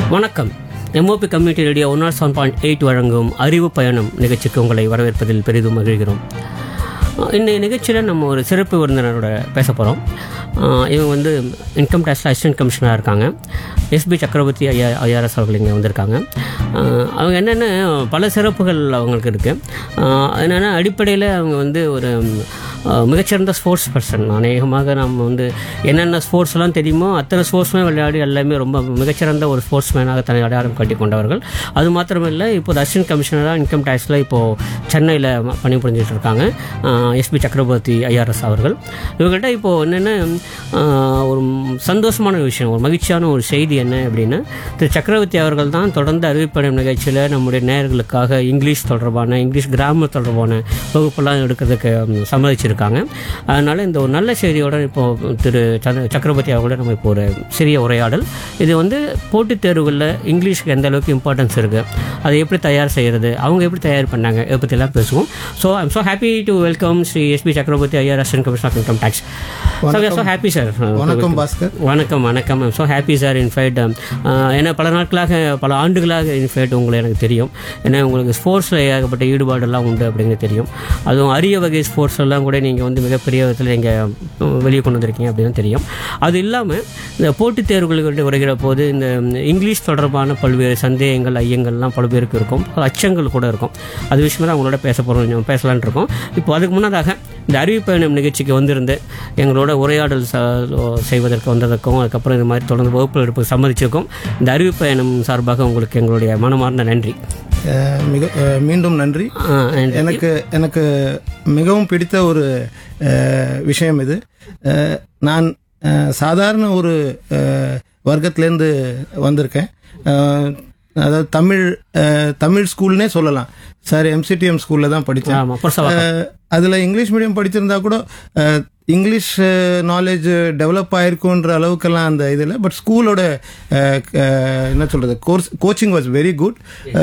வணக்கம் MOP community radio one nought seven point eight வழங்கும் அறிவு பயணம் நிகழ்ச்சிக்கு உங்களை வரவேற்பதில் பெரிதும் மகிழ்கிறோம் அஹ் இன்றைய நிகழ்ச்சியில் நம்ம ஒரு சிறப்பு விருந்தினரோட பேச போகிறோம் இவங்க வந்து இன்கம் டேக்ஸில் அசிஸ்டன்ட் கமிஷனராக இருக்காங்க எஸ்பி சக்கரவர்த்தி ஐயா ஐஆர்எஸ் அவர்கள் இங்கே வந்திருக்காங்க அஹ் அவங்க என்னென்ன பல சிறப்புகள் அவங்களுக்கு இருக்குது என்னென்னா அடிப்படையில் அவங்க வந்து ஒரு அஹ், மிகச்சிறந்த ஸ்போர்ட்ஸ் பர்சன் அநேகமாக நம்ம வந்து என்னென்ன ஸ்போர்ட்ஸ்லாம் தெரியுமோ அத்தனை ஸ்போர்ட்ஸுமே விளையாடி எல்லாமே ரொம்ப மிகச்சிறந்த ஒரு ஸ்போர்ட்ஸ் மேனாக தன்னை அடையாளம் காட்டி கொண்டவர்கள் அது மாத்திரமில்லை இப்போது அசிஸ்டன்ட் கமிஷனராக இன்கம் டேக்ஸில் இப்போது சென்னையில் பணிபுரிஞ்சிட்டு இருக்காங்க எஸ்பி சக்கரவர்த்தி ஐஆர்எஸ் அவர்கள் இவங்கள்ட்ட இப்போது என்னென்ன ஒரு சந்தோஷமான விஷயம் ஒரு மகிழ்ச்சியான ஒரு செய்தி என்ன அப்படின்னா திரு சக்கரவர்த்தி அவர்கள் தான் தொடர்ந்து அறிவிப்படும் நிகழ்ச்சியில் நம்முடைய நேயர்களுக்காக இங்கிலீஷ் தொடர்பான இங்கிலீஷ் கிராமர் தொடர்பான வகுப்பெல்லாம் எடுக்கிறதுக்கு ம், சம்மதிச்சிருக்காங்க அதனால் இந்த ஒரு நல்ல செய்தியோட இப்போ திரு சந்திர- சக்கரவர்த்தி அவர்களோட நம்ம இப்போ ஒரு சிறிய உரையாடல் இது வந்து போட்டித் தேர்வுகளில் இங்கிலீஷ்க்கு எந்த அளவுக்கு இம்பார்ட்டன்ஸ் இருக்குது அதை எப்படி தயார் செய்கிறது அவங்க எப்படி தயார் பண்ணாங்க இதை பற்றிலாம் பேசுவோம் so I'm so happy to welcome Shri S P Chakravarthy IR assistant commissioner of income tax so happy sir வணக்கம் பாஸ்கர் வணக்கம் வணக்கம் I'm so happy sir in fact ஏன்னா பல நாட்களாக பல ஆண்டுகளாக இன்ஃபேக்ட் உங்களை எனக்கு தெரியும் ஏன்னா உங்களுக்கு ஸ்போர்ட்ஸில் ஏகப்பட்ட ஈடுபாடெல்லாம் உண்டு அப்படிங்கிறது தெரியும் அதுவும் அரிய வகை ஸ்போர்ட்ஸ் எல்லாம் கூட நீங்கள் வந்து மிகப்பெரிய விதத்தில் நீங்கள் வெளியே கொண்டு வந்திருக்கீங்க அப்படின்னு தெரியும் அது இல்லாமல் இந்த போட்டித் தேர்வுகளுக்கு வருகிற போது இந்த இங்கிலீஷ் தொடர்பான பல்வேறு சந்தேகங்கள் ஐயங்கள்லாம் பல பேருக்கு இருக்கும் அச்சங்கள் கூட இருக்கும் அது விஷயமா தான் உங்களோட பேச போகிறோம் பேசலான் இருக்கோம் இப்போ அதுக்கு முன்னதாக இந்த அறிவிப்பயணம் நிகழ்ச்சிக்கு வந்திருந்து எங்களோட உரையாடல் ச- செய்வதற்கு வந்ததற்கும் அதுக்கப்புறம் இது மாதிரி தொடர்ந்து வகுப்பு எடுப்பு சம்மதிச்சிருக்கும் இந்த அறிவிப்பயணம் சார்பாக உங்களுக்கு எங்களுடைய மனமார்ந்த நன்றி அஹ் மிக அஹ் மீண்டும் நன்றி ஆ, and எனக்கு எனக்கு மிகவும் பிடித்த ஒரு அஹ், விஷயம் இது அஹ், நான் அஹ், சாதாரண ஒரு அஹ், வர்க்கத்திலேருந்து வந்திருக்கேன் அஹ், அதாவது தமிழ் அஹ், தமிழ் ஸ்கூல்னே சொல்லலாம் சார் எம்சிடிஎம் ஸ்கூல்ல தான் படித்தேன் ஆமாம் புரசவா அஹ், அதுல இங்கிலீஷ் மீடியம் படிச்சிருந்தா கூட அஹ், இங்கிலீஷ் நாலேஜ் டெவலப் ஆயிருக்குன்ற அளவுக்கெல்லாம் அந்த இதில் பட் ஸ்கூலோட என்ன சொல்றது course coaching was very good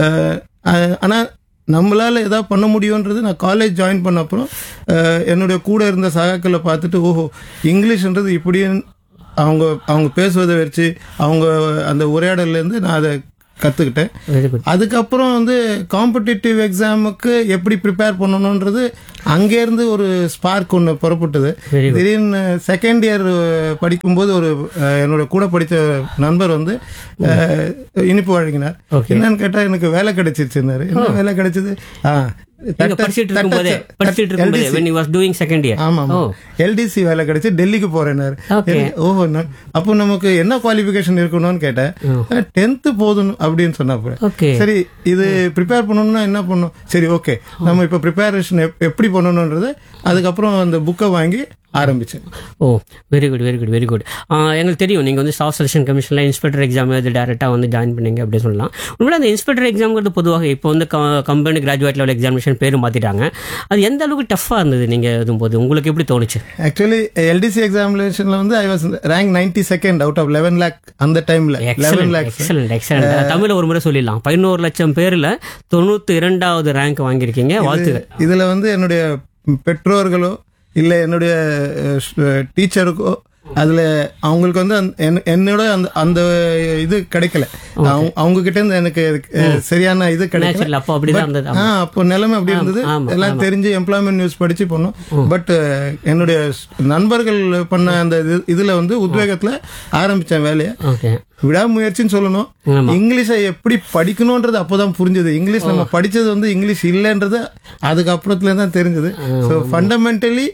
ஆனால் நம்மளால ஏதாவது பண்ண முடியுன்றது நான் காலேஜ் ஜாயின் பண்ண அப்புறம் அஹ், என்னுடைய கூட இருந்த சகாக்களை பார்த்துட்டு ஓஹோ இங்கிலீஷ்ன்றது இப்படின்னு அவங்க அவங்க பேசுவதை வச்சு அவங்க அந்த உரையாடல்லேருந்து நான் அதை கற்றுக்கிட்டேன் வெரி குட் அதுக்கப்புறம் வந்து காம்படிட்டிவ் எக்ஸாமுக்கு எப்படி ப்ரிப்பேர் பண்ணணுன்றது அங்கேருந்து ஒரு ஸ்பார்க் ஒன்று புறப்பட்டது Very good. திடீர்னு செகண்ட் இயர் படிக்கும்போது ஒரு அஹ், என்னோட கூட படித்த நண்பர் வந்து அஹ், இனிப்பு வழங்கினார் Okay. என்னன்னு கேட்டா எனக்கு வேலை கிடைச்சிருச்சுன்னாரு என்ன வேலை கிடைச்சது ஆ நீங்க படிச்சிட்டு இருக்கும்போதே படிச்சிட்டு இருக்கும்போதே when you was doing second year ஆமா ஓ எல்டிசி வேலை கிடைச்சு டெல்லிக்கு போறேன்னாரு Okay. எனக்கு, ஓஹோ நான்- அப்போ நமக்கு என்ன குவாலிஃபிகேஷன் இருக்கணும்னு கேட்டேன் டென்த்து போதும் அப்படின்னு சொன்னப்ப ஓகே சரி இது ப்ரிப்பேர் பண்ணணும்னா என்ன பண்ணணும் சரி ஓகே நம்ம இப்போ ப்ரிப்பரேஷன் எப்படி பண்ணணுன்றது அதுக்கப்புறம் அந்த புக்கை வாங்கி ஆரம்பிச்சேன் oh very good very good very good எங்களுக்கு தெரியும் நீங்கள் வந்து ஸ்டாஃப் செலெக்ஷன் கமிஷனில் இன்ஸ்பெக்டர் எக்ஸாம் எழுதி டேரெக்டாக வந்து ஜாயின் பண்ணீங்க அப்படின்னு சொல்லலாம் உண்மையில அந்த இன்ஸ்பெக்டர் எக்ஸாம்ங்கிறது பொதுவாக இப்போ வந்து கம்பெனி கிராஜுவேட் லெவல் எக்ஸாமினேஷன் பேர் மாற்றிட்டாங்க அது எந்த அளவுக்கு டஃப்பாக இருந்தது நீங்கள் எழுதும்போது உங்களுக்கு எப்படி தோணுச்சு ஆக்சுவலி எல்டிசி எக்ஸாமினேஷன்ல வந்து I was rank ninety second out of eleven lakh அந்த டைம்ல eleven excellent lakhs excellent excellent தமிழில் ஒரு முறை சொல்லிடலாம் பதினோரு லட்சம் பேரில் தொண்ணூற்றி இரண்டாவது ரேங்க் வாங்கியிருக்கீங்க வாழ்த்துக்கள் இதுல வந்து என்னுடைய பெற்றோர்களோ இல்ல என்னுடைய டீச்சருக்கோ அதுல அவங்களுக்கு வந்து அந்த- என்ன- என்னோட அந்த அந்த இது கிடைக்கல அவங்க- அவங்க கிட்ட இருந்து எனக்கு அஹ், சரியான இது கிடைக்கல நேச்சுரல் அப்போ அப்படிதான் இருந்தது ஆ அப்போ நிலைமை அப்படி இருந்தது ஆமா, எல்லாம் தெரிஞ்சு எம்ப்ளாய்மெண்ட் நியூஸ் படிச்சு பண்ணோம் பட் என்னுடைய நண்பர்கள் பண்ண அந்த இது- இதுல வந்து உத்வேகத்துல ஆரம்பிச்சேன் வேலையை ஓகே விடாமுயற்சின்னு சொல்லணும் ஆமா. இங்கிலீஷை எப்படி படிக்கணும்ன்றது அப்போதான் புரிஞ்சது இங்கிலீஷ் நம்ம படிச்சது வந்து இங்கிலீஷ் இல்லைன்றது அதுக்கப்புறத்துல தான் தெரிஞ்சது so fundamentally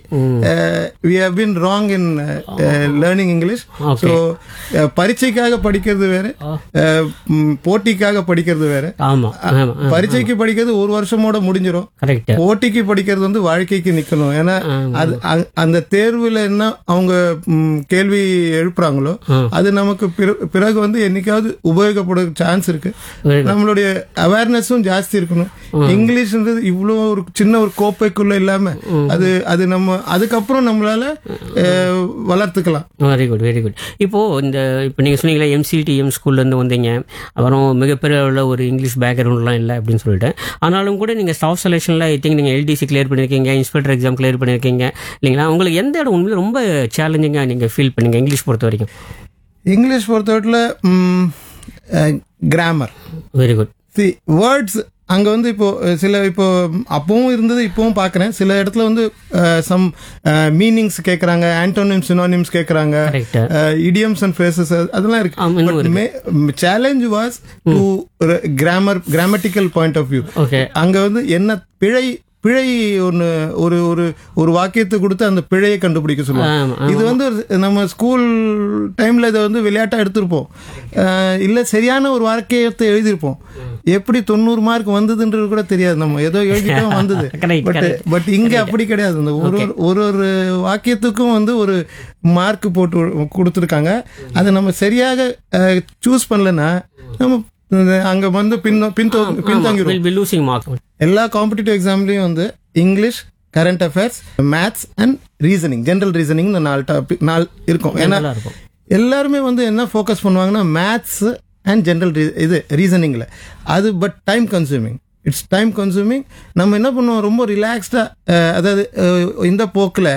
we have been wrong in learning English so பரீட்சைக்காக படிக்கிறது வேற அஹ், ம், போட்டிக்காக படிக்கிறது வேற ஆமாம் ஆமாம் பரீட்சைக்கு படிக்கிறது ஒரு வருஷமோட முடிஞ்சிரும் கரெக்ட் போட்டிக்கு படிக்கிறது வந்து வாழ்க்கைக்கு நிக்கணும் ஏன்னா அது அ- அந்த தேர்வுல என்ன அவங்க ம், கேள்வி எழுப்புறாங்களோ அது நமக்கு பிற- பிறகு வந்து என்னைக்காவது உபயோகப்பட சான்ஸ் இருக்கு Very நம்மளுடைய அவேர்னஸும் ஜாஸ்தி இருக்கணும் இங்கிலீஷ்ன்றது இவ்வளோ ஒரு சின்ன ஒரு கோப்பைக்குள்ள இல்லாம அது அது நம்ம அதுக்கப்புறம் நம்மளால அஹ், வளர்த்துக்கலாம் வெரி குட் வெரி குட் இப்போது இந்த இப்போ நீங்கள் சொன்னீங்களே எம்சிடிஎம் ஸ்கூல்லேருந்து வந்தீங்க அப்புறம் மிகப்பெரிய அளவில் ஒரு இங்கிலீஷ் பேக்ரவுண்ட்லாம் இல்லை அப்படின்னு சொல்லிட்டு ஆனாலும் கூட நீங்கள் ஸ்டாஃப் செலெக்ஷனில் ஐ திங்க் நீங்கள் எல்டிசி கிளியர் பண்ணியிருக்கீங்க இன்ஸ்பெக்டர் எக்ஸாம் கிளியர் பண்ணியிருக்கீங்க இல்லைங்களா உங்களுக்கு எந்த இடம் உண்மையில ரொம்ப சேலஞ்சிங்காக நீங்கள் ஃபீல் பண்ணீங்க இங்கிலீஷ் பொறுத்த வரைக்கும் இங்கிலீஷ் பொறுத்தவரையில் grammar very good see words அங்கே வந்து இப்போ அஹ், சில இப்போ அப்பவும் இருந்தது இப்பவும் பார்க்குறேன் சில இடத்துல வந்து சம் மீனிங்ஸ் கேட்குறாங்க ஆண்டோனிம்ஸ் சினோனிம்ஸ் கேட்குறாங்க கரெக்ட் இடியம்ஸ் அண்ட் ஃபேஸஸ் அதெல்லாம் ஆமா, இன்னும் இருக்கு challenge was to grammar grammatical point of view okay அங்க வந்து என்ன பிழை பிழை ஒன்று ஒரு ஒரு ஒரு வாக்கியத்தை கொடுத்து அந்த பிழையை கண்டுபிடிக்க சொல்லுவாங்க ஆமா, இது வந்து ஒரு- நம்ம ஸ்கூல் டைம்ல இதை வந்து விளையாட்டா எடுத்திருப்போம் அஹ் இல்ல சரியான ஒரு வாக்கியத்தை எழுதியிருப்போம் எப்படி தொண்ணூறு மார்க் வந்ததுன்றது கூட தெரியாது நம்ம ஏதோ எழுதிட்டோம் வந்தது Correct, பட் correct. பட் இங்க அப்படி கிடையாது அந்த ஒரு ஒரு- ஒரு ஒரு வாக்கியத்துக்கும் வந்து ஒரு மார்க் போட்டு கொடுத்துருக்காங்க அதை நம்ம சரியாக சூஸ் பண்ணலன்னா நம்ம அங்க வந்து பின்னோ பின்தோ பின்தங்கிடும் வில் பி லூசிங் மார்க் எல்லா காம்படிட்டிவ் எக்ஸாம்லயும் வந்து English current affairs maths and reasoning general reasoning நாலு டாபிக் நாலு இருக்கும் ஏன்னா நல்லா இருக்கும் எல்லாருமே வந்து என்ன ஃபோக்கஸ் பண்ணுவாங்கன்னா மேத்ஸ் அண்ட் ஜென்ரல் இது ரீசனிங்ல அது but time consuming it's time consuming நம்ம என்ன பண்ணுவோம் ரொம்ப ரிலாக்ஸ்டாக அதாவது அஹ், இந்த போக்கில்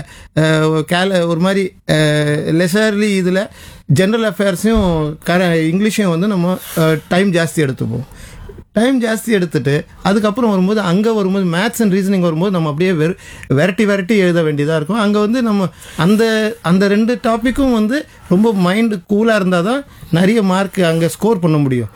கேல ஒரு மாதிரி லெசர்லி இதில் ஜென்ரல் அஃபேர்ஸையும் கர இங்கிலீஷையும் வந்து நம்ம டைம் ஜாஸ்தி எடுத்துப்போம் டைம் ஜாஸ்தி எடுத்துட்டு அதுக்கப்புறம் வரும்போது அங்கே வரும்போது மேத்ஸ் அண்ட் ரீசனிங் வரும்போது நம்ம அப்படியே வெறு வெரைட்டி வெரைட்டி எழுத வேண்டியதாக இருக்கும் அங்கே வந்து நம்ம அந்த அந்த ரெண்டு டாப்பிக்கும் வந்து ரொம்ப மைண்டு கூலாக இருந்தால் தான் நிறைய மார்க் அங்கே ஸ்கோர் பண்ண முடியும்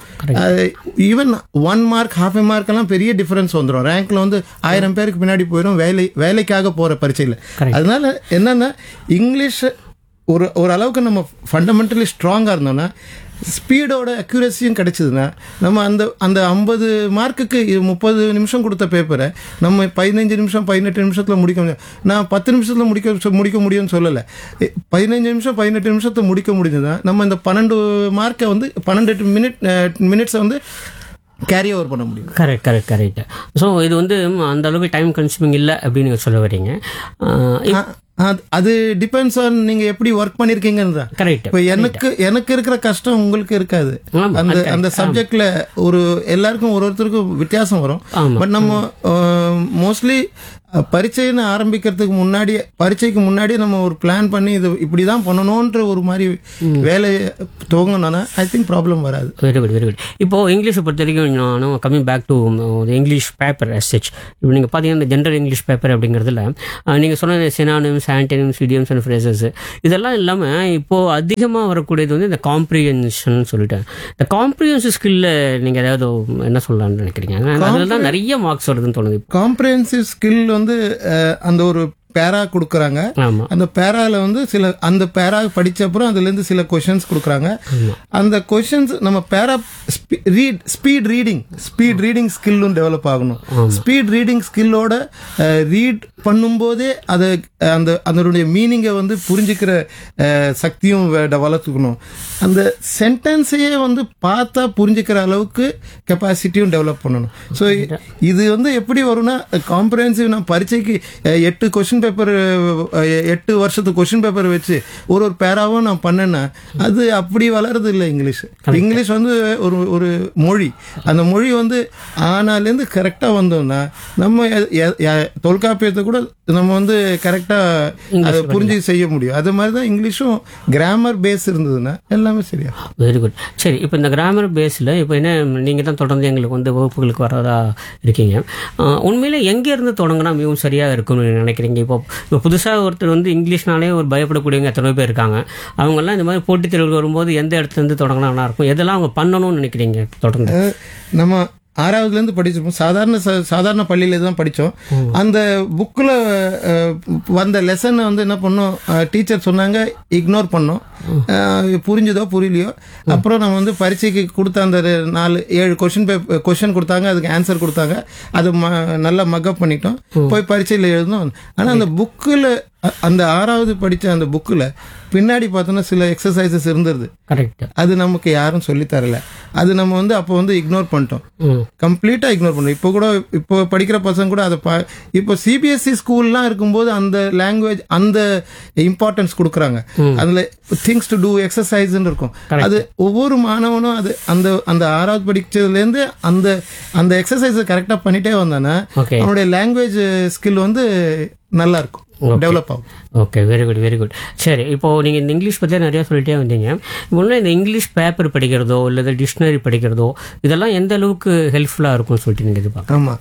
even one mark half a mark எல்லாம் பெரிய டிஃபரன்ஸ் வந்துடும் ரேங்க்ல வந்து ஆயிரம் பேருக்கு பின்னாடி போயிடும் வேலை வேலைக்காக போகிற பரீட்சையில் Correct. அதனால என்னன்னா இங்கிலீஷ் ஒரு ஒரு அளவுக்கு நம்ம ஃபண்டமெண்டலி ஸ்ட்ராங்காக இருந்தோம்னா ஸ்பீடோட அக்யூரஸியும் கிடைச்சதுன்னா நம்ம அந்த அந்த ஐம்பது மார்க்குக்கு முப்பது நிமிஷம் கொடுத்த பேப்பரை நம்ம பதினஞ்சு நிமிஷம் பதினெட்டு நிமிஷத்தில் முடிக்க முடியும் நான் பத்து நிமிஷத்தில் முடிக்க முடிக்க முடியும்னு சொல்லலை எ, பதினஞ்சு நிமிஷம் பதினெட்டு நிமிஷத்தை முடிக்க முடிஞ்சதுன்னா நம்ம இந்த பன்னெண்டு மார்க்கை வந்து பன்னெண்டு மினிட் மினிட்ஸை வந்து கேரி ஓவர் பண்ண முடியும் கரெக்ட் கரெக்ட் கரெக்ட் ஸோ இது வந்து ம், அந்த அளவுக்கு டைம் கன்சூமிங் இல்லை அப்படின்னு நீங்க சொல்ல வரீங்க அ- அது- அது டிபெண்ட்ஸ் ஆன் நீங்க எப்படி ஒர்க் பண்ணிருக்கீங்கன்னு தான் கரெக்ட் இப்ப எனக்கு எனக்கு இருக்கிற கஷ்டம் உங்களுக்கு இருக்காது ஆமா, அந்த அது அந்த சப்ஜெக்ட்ல ஒரு எல்லாருக்கும் ஒரு ஒருத்தருக்கும் வித்தியாசம் வரும் ஆமா. பட் நம்ம மோஸ்ட்லி பரீட்சைன்னு ஆரம்பிக்கிறதுக்கு முன்னாடி பரீட்சைக்கு முன்னாடி நம்ம ஒரு பிளான் பண்ணி இது இப்படிதான் பண்ணணும்ன்ற ஒரு மாதிரி வேலையை துவங்கினோன்னா ஐ திங்க் ப்ராப்ளம் வராது வெரி குட் வெரி குட் இப்போ இங்கிலீஷை பொறுத்த வரைக்கும் நானும் coming back to English paper எஸ்ஹெச் இப்போ நீங்கள் பார்த்தீங்கன்னா இந்த ஜென்ரல் இங்கிலீஷ் பேப்பர் அப்படிங்கிறதுல நீங்கள் சொன்ன synonyms antonyms idioms and phrases இதெல்லாம் இல்லாமல் இப்போது அதிகமாக வரக்கூடியது வந்து இந்த காம்ப்ரிஹென்ஷன் சொல்லிட்டேன் இந்த காம்ப்ரிஹென்சிவ் ஸ்கில்ல நீங்கள் ஏதாவது என்ன சொல்லலாம்னு நினைக்கிறீங்க அதில் தான் நிறைய மார்க்ஸ் வருதுன்னு தோணுது காம்ப்ரிஹென்சிவ் ஸ்கில் வந்து அஹ், அந்த ஒரு பேரா கொடுக்குறாங்க ஆமாம் அந்த பேரால வந்து சில அந்த பேரா படிச்ச அப்புறம் அதுல இருந்து சில கொஷின்ஸ் கொடுக்குறாங்க அந்த கொஷின்ஸ் நம்ம para read speed reading speed reading ஸ்கில்லும் டெவலப் ஆகணும் ஸ்பீட் ரீடிங் ஸ்கில்லோட ரீட் பண்ணும்போதே அதை அஹ், அந்த அதனுடைய மீனிங்கை வந்து புரிஞ்சுக்கிற அஹ், சக்தியும் வே- வளர்த்துக்கணும் அந்த சென்டென்ஸையே வந்து பார்த்தா புரிஞ்சுக்கிற அளவுக்கு கெப்பாசிட்டியும் டெவலப் பண்ணணும் ஸோ இது வந்து எப்படி வரும்னா காம்ப்ரஹென்சிவ் நான் பரீட்சைக்கு அஹ், எட்டு கொஷின் பேப்பர் எட்டு வருஷத்து கொஷின் பேப்பர் வச்சு ஒரு ஒரு பேராவும் நான் பண்ணேன்னா அது அப்படி வளருது இல்லை இங்கிலீஷ் இங்கிலீஷ் வந்து ஒரு ஒரு மொழி அந்த மொழி வந்து ஆனாலேருந்து கரெக்டாக வந்தோம்னா நம்ம எ- எ- எ- தொல்காப்பியத்தை கூட நம்ம வந்து கரெக்டாக அதை புரிஞ்சு செய்ய முடியும் அது மாதிரி தான் இங்கிலீஷும் கிராமர் பேஸ் இருந்ததுன்னா எல்லாமே சரியா வெரி குட் சரி இப்போ இந்த கிராமர் பேஸில் இப்போ என்ன நீங்கள் தான் தொடர்ந்து எங்களுக்கு வந்து வகுப்புகளுக்கு வரதா இருக்கீங்க ஆஹ் உண்மையிலே எங்கேருந்து தொடங்கினா மிகவும் சரியாக இருக்கும்னு நினைக்கிறீங்க இப்போ இப்போ புதுசாக ஒருத்தர் வந்து இங்கிலீஷ்னாலே ஒரு பயப்படக்கூடியவங்க எத்தனை பேர் இருக்காங்க அவங்கெல்லாம் இந்த மாதிரி போட்டித் தேர்வுகள் வரும்போது எந்த இடத்துல இருந்து தொடங்கினா நல்லா இருக்கும் எதெல்லாம் அவங்க பண்ணணும்னு நினைக்கிறீங்க தொடர்ந்து அஹ் நம்ம ஆறாவதுல இருந்து படிச்சிருப்போம் சாதாரண ச- சாதாரண பள்ளியில தான் படிச்சோம் அந்த புக்ல வந்த லெசனை வந்து என்ன பண்ணோம் டீச்சர் சொன்னாங்க இக்னோர் பண்ணோம் அஹ், புரிஞ்சுதோ புரியலையோ அப்புறம் நம்ம வந்து பரீட்சைக்கு கொடுத்த அந்த ரெ- நாலு ஏழு கொஷின் பேப்பர் கொஷின் கொடுத்தாங்க அதுக்கு ஆன்சர் கொடுத்தாங்க அது ம- நல்லா மக்கப் பண்ணிட்டோம் போய் பரீட்சையில் எழுதணும் ஆனா அந்த புக்கில் அந்த ஆறாவது படிச்ச அந்த புக்கில் பின்னாடி பார்த்தோன்னா சில எக்ஸசைசஸ் இருந்தது கரெக்ட் அது நமக்கு யாரும் சொல்லித் தரல அது நம்ம வந்து அப்போ வந்து இக்னோர் பண்ணிட்டோம் ம் கம்ப்ளீட்டா இக்னோர் பண்ணோம் இப்போ கூட இப்போ படிக்கிற பசங்க கூட அதை பா- இப்போ சிபிஎஸ்சி ஸ்கூல்லாம் இருக்கும்போது அந்த லாங்குவேஜ் அந்த இம்பார்ட்டன்ஸ் கொடுக்குறாங்க அதுல திங்ஸ் டு டூ எக்ஸசைஸ் இருக்கும் அது ஒவ்வொரு மாணவனும் அது அந்த அந்த ஆறாவது படிச்சதுல இருந்து அந்த அந்த எக்ஸசைஸ் கரெக்டா பண்ணிட்டே வந்தானா ஓகே அவனுடைய லாங்குவேஜ் ஸ்கில் வந்து நல்லா இருக்கும் டெவலப் ஆகும் okay very good very good சரி இப்போ நீங்கள் இந்த இங்கிலீஷ் பற்றி நிறையா சொல்லிட்டே வந்தீங்க இன்னும் இந்த இங்கிலீஷ் பேப்பர் படிக்கிறதோ இல்லை டிக்ஷனரி படிக்கிறதோ இதெல்லாம் எந்த அளவுக்கு ஹெல்ப்ஃபுல்லாக இருக்கும்னு சொல்லிட்டு நீங்கள் எதிர்பார்க்க ஆமா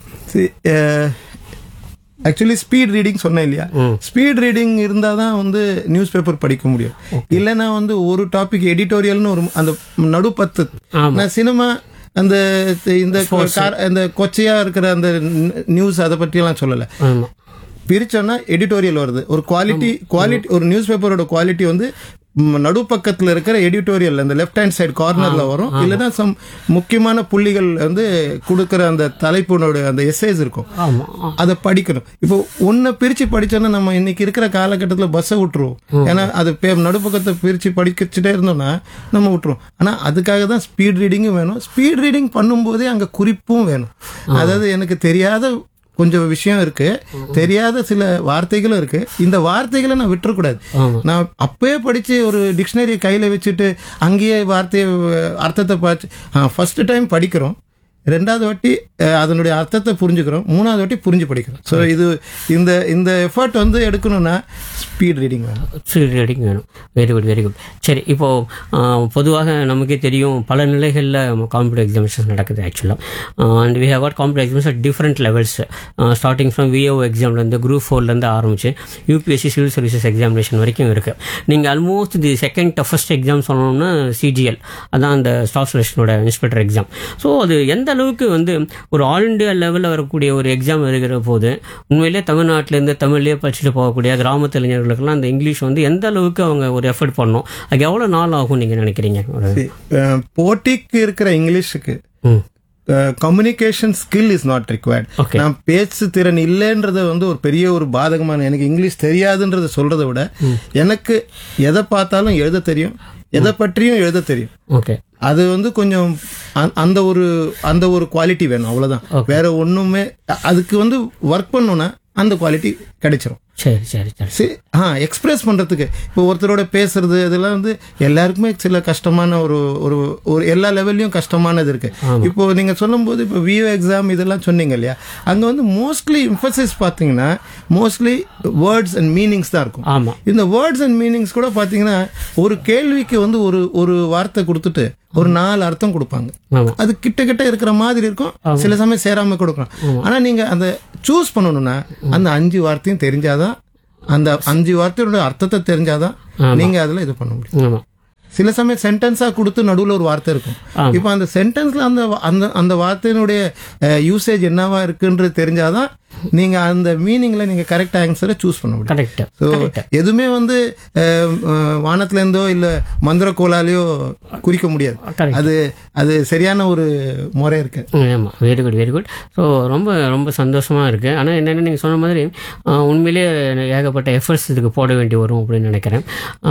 ஆக்சுவலி ஸ்பீட் ரீடிங் சொன்னேன் இல்லையா ம். ஸ்பீட் ரீடிங் இருந்தால் தான் வந்து நியூஸ் பேப்பர் படிக்க முடியும் இல்லைன்னா வந்து ஒரு டாபிக் எடிட்டோரியல்னு ஒரு அந்த நடுப்பத்து ஆமா. நான் சினிமா அந்த இந்த கார்- அந்த கொச்சையா இருக்கிற அந்த நியூஸ் அதை பற்றியெல்லாம் சொல்லலை ஆமாம் பிரிச்சோன்னா எடிட்டோரியல் வருது ஒரு குவாலிட்டி குவாலிட்டி ஒரு நியூஸ் பேப்பரோட குவாலிட்டி வந்து ம், நடுப்பக்கத்துல இருக்கிற எடிட்டோரியல் அந்த லெஃப்ட் ஹேண்ட் சைடு கார்னர்ல வரும் இல்லைன்னா சம் முக்கியமான புள்ளிகள் வந்து கொடுக்கிற அந்த தலைப்பினோட அந்த எஸ்ஏஸ் இருக்கும் ஆமாம் அதை படிக்கணும் இப்போ ஒன்றை பிரிச்சு படிச்சோன்னா நம்ம இன்னைக்கு இருக்கிற காலகட்டத்தில் பஸ்ஸை விட்டுருவோம் ஏன்னா அது பே- நடுப்பக்கத்தை பிரிச்சு படிச்சுட்டே இருந்தோம்னா நம்ம விட்டுருவோம் ஆனால் அதுக்காக தான் ஸ்பீட் ரீடிங்கும் வேணும் ஸ்பீட் ரீடிங் பண்ணும்போதே அங்கே குறிப்பும் வேணும் அதாவது எனக்கு தெரியாத கொஞ்சம் விஷயம் இருக்கு தெரியாத சில வார்த்தைகளும் இருக்கு இந்த வார்த்தைகளை நான் விட்டுறக்கூடாது ஆமா. நான் அப்பவே படிச்சு ஒரு டிக்ஷனரி கையில வச்சுட்டு அங்கேயே வார்த்தையை அஹ், அர்த்தத்தை பார்த்து ஃபர்ஸ்ட் டைம் படிக்கிறோம் ரெண்டாவது வாட்டி அஹ், அதனுடைய அர்த்தத்தை புரிஞ்சுக்கிறோம் மூணாவது வாட்டி புரிஞ்சு படிக்கிறோம் ஸோ இது இந்த இந்த எஃபர்ட் வந்து எடுக்கணும்னா ஸ்பீட் ரீடிங் வேணும் ஸ்பீட் ரீடிங் வேணும் வெரி குட் வெரி குட் சரி இப்போது பொதுவாக நமக்கே தெரியும் பல நிலைகளில் காம்படிட்டிவ் எக்ஸாமினேஷன் நடக்குது ஆக்சுவலாக and we have got competitive exams different levels starting from VO எக்ஸாம்லேருந்து குரூப் ஃபோர்லேருந்து ஆரம்பிச்சு யூபிஎஸ்சி சிவில் சர்வீசஸ் எக்ஸாமினேஷன் வரைக்கும் இருக்குது நீங்கள் almost the second toughest exam சொன்னோம்னா சிஜிஎல் அதான் அந்த ஸ்டாஃப் செலெக்ஷனோட இன்ஸ்பெக்டர் எக்ஸாம் ஸோ அது எந்த அளவுக்கு வந்து ஒரு ஆல் இண்டியா லெவலில் வரக்கூடிய ஒரு எக்ஸாம் இருக்கிற போது உண்மையிலே தமிழ்நாட்டிலேருந்து தமிழ்லேயே படிச்சுட்டு போகக்கூடிய கிராமத்து இளைஞர்களுக்கெல்லாம் அந்த இங்கிலீஷ் வந்து எந்த அளவுக்கு அவங்க ஒரு எஃபர்ட் பண்ணணும் அது எவ்வளோ நாள் ஆகும் நீங்கள் நினைக்கிறீங்க ஒரு அஹ், போட்டிக்கு இருக்கிற இங்கிலீஷுக்கு ம் communication skill is not required Okay. நான் பேச்சு திறன் இல்லைன்றத வந்து ஒரு பெரிய ஒரு பாதகமான எனக்கு இங்கிலீஷ் தெரியாதுன்றத சொல்றதை விட எனக்கு எதை பார்த்தாலும் எழுத தெரியும் எதை பற்றியும் எழுத தெரியும் ஓகே அது வந்து கொஞ்சம் அ- அந்த ஒரு அந்த ஒரு குவாலிட்டி வேணும் அவ்வளவுதான் வேற ஒண்ணுமே அ- அதுக்கு வந்து ஒர்க் பண்ணோம்னா அந்த குவாலிட்டி கிடைச்சிரும் சரி சரி சரி சரி ஆ எக்ஸ்பிரஸ் பண்றதுக்கு இப்போ ஒருத்தரோட பேசுறது இதெல்லாம் வந்து எல்லாருக்குமே சில கஷ்டமான ஒரு ஒரு ஒரு எல்லா லெவல்லையும் கஷ்டமானது இருக்கு இப்போ நீங்க சொல்லும்போது இப்போ விஓ எக்ஸாம் இதெல்லாம் சொன்னீங்க இல்லையா அங்க வந்து மோஸ்ட்லி இம்ஃபசிஸ் பார்த்தீங்கன்னா மோஸ்ட்லி வேர்ட்ஸ் அண்ட் மீனிங்ஸ் தான் இருக்கும் ஆமாம் இந்த வேர்ட்ஸ் அண்ட் மீனிங்ஸ் கூட பாத்தீங்கன்னா ஒரு கேள்விக்கு வந்து ஒரு ஒரு வார்த்தை கொடுத்துட்டு ஒரு நாலு அர்த்தம் கொடுப்பாங்க ஆமாம் அது கிட்ட கிட்ட இருக்கிற மாதிரி இருக்கும் சில சமயம் சேராம கொடுக்கலாம் ஆனா நீங்க அந்த சூஸ் பண்ணணும்னா அந்த அஞ்சு வார்த்தையும் தெரிஞ்சாதான் அந்த அஞ்சு வார்த்தையோட அர்த்தத்தை தெரிஞ்சாதான் நீங்க அதுல இது பண்ண முடியும் ஆமாம் சில சமயம் சென்டென்ஸா கொடுத்து நடுவுல ஒரு வார்த்தை இருக்கும் இப்போ அந்த சென்டென்ஸ்ல அந்த அந்த அந்த வார்த்தையினுடைய யூசேஜ் என்னவா இருக்குன்றது தெரிஞ்சாதான் நீங்க அந்த மீனிங்ல நீங்க கரெக்ட் ஆன்சரை சூஸ் பண்ண முடியும் கரெக்ட் ஸோ எதுவுமே வந்து அஹ், அஹ், வானத்துல இருந்தோ இல்ல மந்திர கோலாலேயோ குறிக்க முடியாது கரெக்ட் அது அது சரியான ஒரு முறை இருக்கு ஆமாம் very good very good so ரொம்ப ரொம்ப சந்தோஷமாக இருக்குது ஆனால் என்னென்ன நீங்கள் சொன்ன மாதிரி ஆஹ், உண்மையிலேயே ஏகப்பட்ட எஃபர்ட்ஸ் இதுக்கு போட வேண்டி வரும் அப்படின்னு நினைக்கிறேன்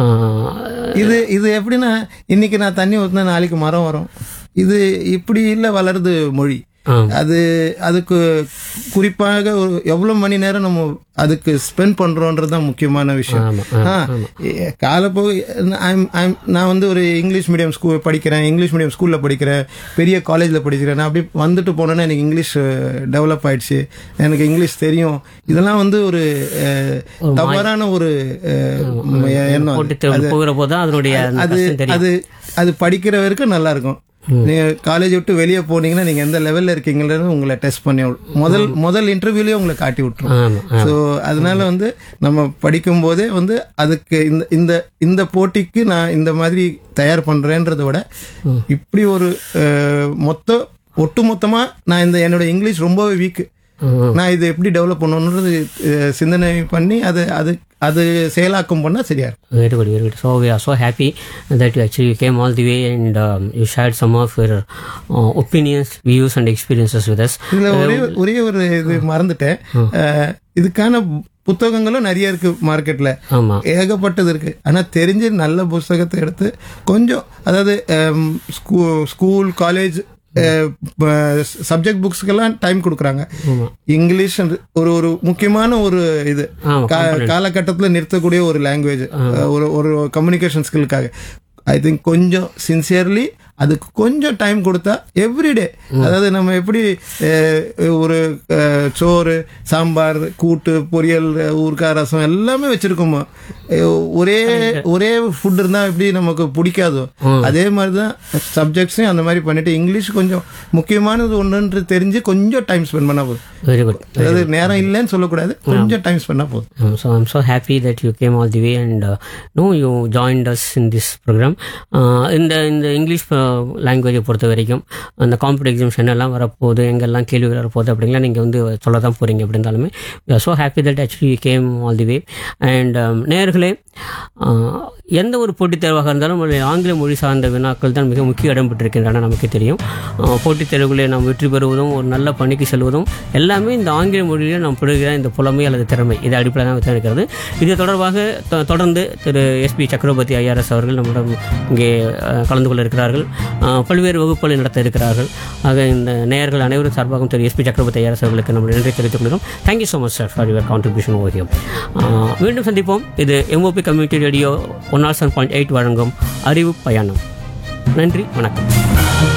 ஆஹ், இது இது எப்படின்னா இன்னைக்கு நான் தண்ணி ஊற்றினா நாளைக்கு மரம் வரும் இது இப்படி இல்லை வளருது மொழி ஆ அது அதுக்கு குறிப்பாக ஒரு எவ்வளவு மணி நேரம் நம்ம அதுக்கு ஸ்பெண்ட் பண்றோன்றது தான் முக்கியமான விஷயம் ஆமாம் ஆ, காலப்போ I'm- I'm- நான் வந்து ஒரு இங்கிலீஷ் மீடியம் ஸ்கூல் படிக்கிறேன் இங்கிலீஷ் மீடியம் ஸ்கூல்ல படிக்கிறேன் பெரிய காலேஜ்ல படிக்கிறேன் நான் அப்படி வந்துட்டு போனேன்னா எனக்கு இங்கிலீஷ் டெவலப் ஆயிடுச்சு எனக்கு இங்கிலீஷ் தெரியும் இதெல்லாம் வந்து ஒரு அஹ், தவறான ஒரு அஹ், எண்ணம் போட்டு தேர்வு போகிற போது தான் அதனுடைய அந்த அது கஷ்டம் தெரியும் அது அது படிக்கிற வரைக்கும் நல்லா இருக்கும் நீங்க காலேஜ் விட்டு வெளியே போனீங்கன்னா நீங்க எந்த லெவல்ல இருக்கீங்கன்னு உங்களை டெஸ்ட் பண்ணி விடும். முதல் முதல் இன்டர்வியூலயே உங்களை காட்டி விட்டுரும் ஆமாம் ஸோ அதனால வந்து நம்ம படிக்கும் போதே வந்து அதுக்கு இந்த இந்த இந்த போட்டிக்கு நான் இந்த மாதிரி தயார் பண்றேன்றதை விட இப்படி ஒரு அஹ், மொத்த ஒட்டு மொத்தமா நான் இந்த என்னோட இங்கிலீஷ் ரொம்பவே வீக் நான் இதை எப்படி டெவலப் பண்ணணுன்றது அஹ், சிந்தனை பண்ணி அது அது அது செயலாக்கம் பண்ணா சரியா இருக்கும் Very good, very good. So we are so happy that you actually came all the way and um, you shared some of your uh, opinions, views, and experiences with us. இதுல ஒரே ஒரே ஒரு இது மறந்துட்டேன் அஹ், இதுக்கான புத்தகங்களும் நிறைய இருக்கு மார்க்கெட்ல ஆமா ஏகப்பட்டது இருக்கு ஆனா தெரிஞ்சு நல்ல புஸ்தகத்தை எடுத்து கொஞ்சம் அதாவது um, school- school college subject புக்ஸ்க்கெல்லாம் டைம் கொடுக்குறாங்க ஆமா இங்கிலீஷ் and ஒரு ஒரு முக்கியமான ஒரு இது ஆமா கா- காலகட்டத்துல நிறுத்தக்கூடிய ஒரு லாங்குவேஜ் ஒரு ஒரு கம்யூனிகேஷன் ஸ்கில்லுக்காக ஐ திங்க் கொஞ்சம் சின்சியர்லி அதுக்கு கொஞ்சம் டைம் கொடுத்தா எவ்ரிடே அதாவது நம்ம எப்படி அஹ், ஒரு அஹ், சோறு சாம்பார் கூட்டு பொரியல் ஊறுகாய் ரசம் எல்லாமே வச்சிருக்கோமோ அஹ், ஒரே ஒரே ஃபுட் இருந்தா எப்படி நமக்கு பிடிக்காதோ அதே மாதிரி தான் சப்ஜெக்ட்ஸையும் அந்த மாதிரி பண்ணிட்டு இங்கிலீஷ் கொஞ்சம் முக்கியமானது ஒன்றுன்று தெரிஞ்சு கொஞ்சம் டைம் ஸ்பெண்ட் பண்ணா போதும் வெரி குட் அதாவது நேரம் இல்லைன்னு சொல்லக்கூடாது கொஞ்சம் டைம் ஸ்பெண்ட் பண்ணா போதும் Um, so I'm so happy that you came all the way and uh, no you joined us in this program uh, இந்த இந்த இங்கிலீஷ் லாங்குவேஜை பொறுத்த வரைக்கும் அந்த காம்படிட்டிவ் எக்ஸாம்ஸ் என்னெல்லாம் வரப்போகுது எங்கெல்லாம் கேள்வி வரப்போகுது அப்படிங்கலாம் நீங்கள் வந்து சொல்ல தான் போகிறீங்க எப்படி இருந்தாலுமே we are so happy that actually you came all the way and நேர்களே எந்த ஒரு போட்டித் தேர்வாக இருந்தாலும் ஒரு ஆங்கில மொழி சார்ந்த வினாக்கள் தான் மிக முக்கிய இடம் பெற்றிருக்கின்றன நமக்கு தெரியும் அஹ், போட்டித் தேர்வுகளில் நாம் வெற்றி பெறுவதும் ஒரு நல்ல பணிக்கு செல்வதும் எல்லாமே இந்த ஆங்கில மொழியில் நாம் பெறுகிற இந்த புலமை அல்லது திறமை இது அடிப்படையாக தான் இருக்கிறது இது தொடர்பாக தொ- தொடர்ந்து திரு எஸ்பி சக்கரவர்த்தி ஐஆர்எஸ் அவர்கள் நம்மிடம் இங்கே அஹ், கலந்து கொள்ள இருக்கிறார்கள் அஹ், பல்வேறு வகுப்புகளை நடத்த இருக்கிறார்கள் ஆக இந்த நேயர்கள் அனைவரும் சார்பாகவும் திரு எஸ்பி சக்கரவர்த்தி ஐஆர்எஸ் அவர்களுக்கு நம்முடைய நன்றி தெரிவித்துக் கொள்கிறோம் thank you so much sir for your contribution okay மீண்டும் சந்திப்போம் இது MOP community radio one o seven point eight வழங்கும் அறிவு பயணம் நன்றி வணக்கம்